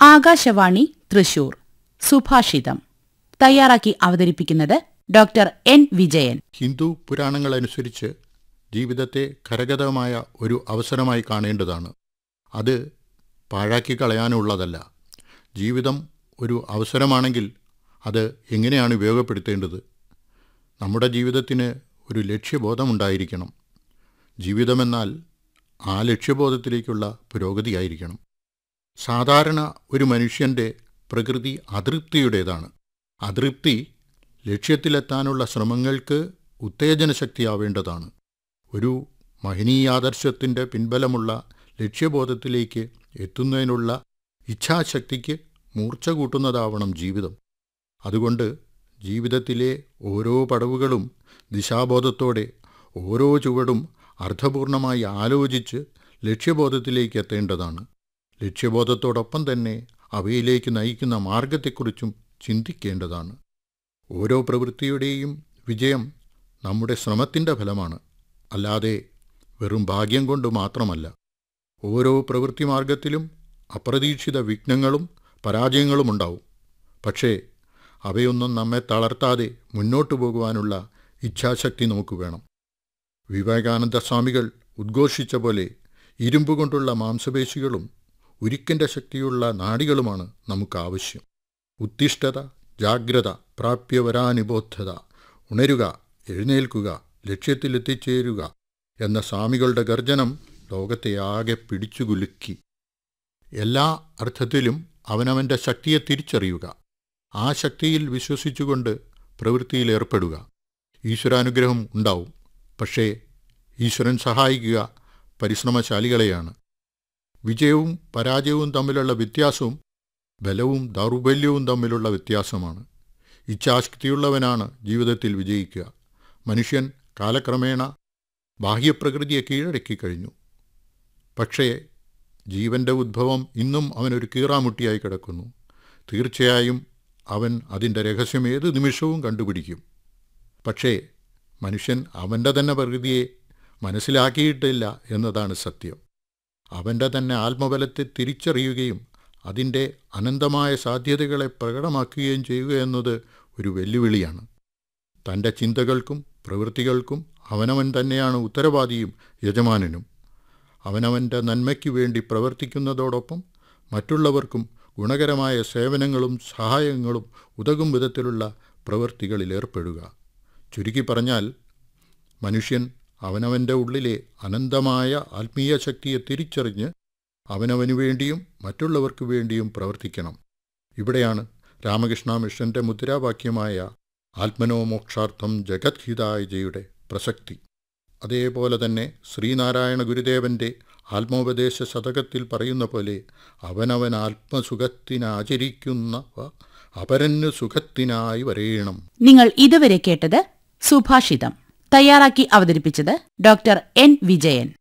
ആകാശവാണി തൃശൂർ സുഭാഷിതം തയ്യാറാക്കി അവതരിപ്പിക്കുന്നത് ഡോക്ടർ എൻ വിജയൻ ഹിന്ദു പുരാണങ്ങളനുസരിച്ച് ജീവിതത്തെ കരഗതമായ ഒരു അവസരമായി കാണേണ്ടതാണ് അത് പാഴാക്കി കളയാനുള്ളതല്ല ജീവിതം ഒരു അവസരമാണെങ്കിൽ അത് എങ്ങനെയാണ് ഉപയോഗപ്പെടുത്തേണ്ടത് നമ്മുടെ ജീവിതത്തിന് ഒരു ലക്ഷ്യബോധമുണ്ടായിരിക്കണം ജീവിതമെന്നാൽ ആ ലക്ഷ്യബോധത്തിലേക്കുള്ള പുരോഗതിയായിരിക്കണം സാധാരണ ഒരു മനുഷ്യൻ്റെ പ്രകൃതി അതൃപ്തിയുടേതാണ് അതൃപ്തി ലക്ഷ്യത്തിലെത്താനുള്ള ശ്രമങ്ങൾക്ക് ഉത്തേജന ശക്തിയാവേണ്ടതാണ് ഒരു മഹനീയാദർശത്തിൻ്റെ പിൻബലമുള്ള ലക്ഷ്യബോധത്തിലേക്ക് എത്തുന്നതിനുള്ള ഇച്ഛാശക്തിക്ക് മൂർച്ച കൂട്ടുന്നതാവണം ജീവിതം അതുകൊണ്ട് ജീവിതത്തിലെ ഓരോ പടവുകളും ദിശാബോധത്തോടെ ഓരോ ചുവടും അർത്ഥപൂർണമായി ആലോചിച്ച് ലക്ഷ്യബോധത്തിലേക്ക് എത്തേണ്ടതാണ് ലക്ഷ്യബോധത്തോടൊപ്പം തന്നെ അവയിലേക്ക് നയിക്കുന്ന മാർഗത്തെക്കുറിച്ചും ചിന്തിക്കേണ്ടതാണ് ഓരോ പ്രവൃത്തിയുടെയും വിജയം നമ്മുടെ ശ്രമത്തിൻ്റെ ഫലമാണ് അല്ലാതെ വെറും ഭാഗ്യം കൊണ്ട് മാത്രമല്ല ഓരോ പ്രവൃത്തി മാർഗത്തിലും അപ്രതീക്ഷിത വിഘ്നങ്ങളും പരാജയങ്ങളും ഉണ്ടാവും പക്ഷേ അവയൊന്നും നമ്മെ തളർത്താതെ മുന്നോട്ടു പോകുവാനുള്ള ഇച്ഛാശക്തി നമുക്ക് വേണം വിവേകാനന്ദ സ്വാമികൾ ഉദ്ഘോഷിച്ച പോലെ ഇരുമ്പ് കൊണ്ടുള്ള മാംസപേശികളും ഉരുക്കിൻ്റെ ശക്തിയുള്ള നാടികളുമാണ് നമുക്ക് ആവശ്യം ഉത്തിഷ്ഠത ജാഗ്രത പ്രാപ്യവരാനിബോധത ഉണരുക എഴുന്നേൽക്കുക ലക്ഷ്യത്തിലെത്തിച്ചേരുക എന്ന സ്വാമികളുടെ ഗർജനം ലോകത്തെ ആകെ പിടിച്ചുകുലുക്കി എല്ലാ അർത്ഥത്തിലും അവനവൻ്റെ ശക്തിയെ തിരിച്ചറിയുക ആ ശക്തിയിൽ വിശ്വസിച്ചുകൊണ്ട് പ്രവൃത്തിയിൽ ഏർപ്പെടുക ഈശ്വരാനുഗ്രഹം ഉണ്ടാവും പക്ഷേ ഈശ്വരൻ സഹായിക്കുക പരിശ്രമശാലികളെയാണ് വിജയവും പരാജയവും തമ്മിലുള്ള വ്യത്യാസവും ബലവും ദൗർബല്യവും തമ്മിലുള്ള വ്യത്യാസമാണ് ഇച്ഛാശക്തിയുള്ളവനാണ് ജീവിതത്തിൽ വിജയിക്കുക മനുഷ്യൻ കാലക്രമേണ ബാഹ്യപ്രകൃതിയെ കീഴടക്കി കഴിഞ്ഞു പക്ഷേ ജീവന്റെ ഉദ്ഭവം ഇന്നും അവനൊരു കീറാമുട്ടിയായി കിടക്കുന്നു തീർച്ചയായും അവൻ അതിൻ്റെ രഹസ്യം ഏത് നിമിഷവും കണ്ടുപിടിക്കും പക്ഷേ മനുഷ്യൻ അവൻ്റെ തന്നെ പ്രകൃതിയെ മനസ്സിലാക്കിയിട്ടില്ല എന്നതാണ് സത്യം അവൻ്റെ തന്നെ ആത്മബലത്തെ തിരിച്ചറിയുകയും അതിൻ്റെ അനന്തമായ സാധ്യതകളെ പ്രകടമാക്കുകയും ചെയ്യുക എന്നത് ഒരു വെല്ലുവിളിയാണ് തൻ്റെ ചിന്തകൾക്കും പ്രവൃത്തികൾക്കും അവനവൻ തന്നെയാണ് ഉത്തരവാദിയും യജമാനനും അവനവൻ്റെ നന്മയ്ക്ക് വേണ്ടി പ്രവർത്തിക്കുന്നതോടൊപ്പം മറ്റുള്ളവർക്കും ഗുണകരമായ സേവനങ്ങളും സഹായങ്ങളും ഉതകും വിധത്തിലുള്ള പ്രവൃത്തികളിൽ ഏർപ്പെടുക ചുരുക്കി പറഞ്ഞാൽ മനുഷ്യൻ അവനവൻ്റെ ഉള്ളിലെ അനന്തമായ ആത്മീയ ശക്തിയെ തിരിച്ചറിഞ്ഞ് അവനവനു വേണ്ടിയും മറ്റുള്ളവർക്ക് വേണ്ടിയും പ്രവർത്തിക്കണം ഇവിടെയാണ് രാമകൃഷ്ണ മിഷന്റെ മുദ്രാവാക്യമായ ആത്മനോമോക്ഷാർത്ഥം ജഗത് ഹിതായജയുടെ പ്രസക്തി അതേപോലെ തന്നെ ശ്രീനാരായണ ഗുരുദേവന്റെ ആത്മോപദേശ ശതകത്തിൽ പറയുന്ന പോലെ അവനവൻ ആത്മസുഖത്തിനാചരിക്കുന്നവ അപരന് സുഖത്തിനായി വരേണം നിങ്ങൾ ഇതുവരെ കേട്ടത് സുഭാഷിതം തയ്യാറാക്കി അവതരിപ്പിച്ചത് ഡോക്ടർ എൻ വിജയൻ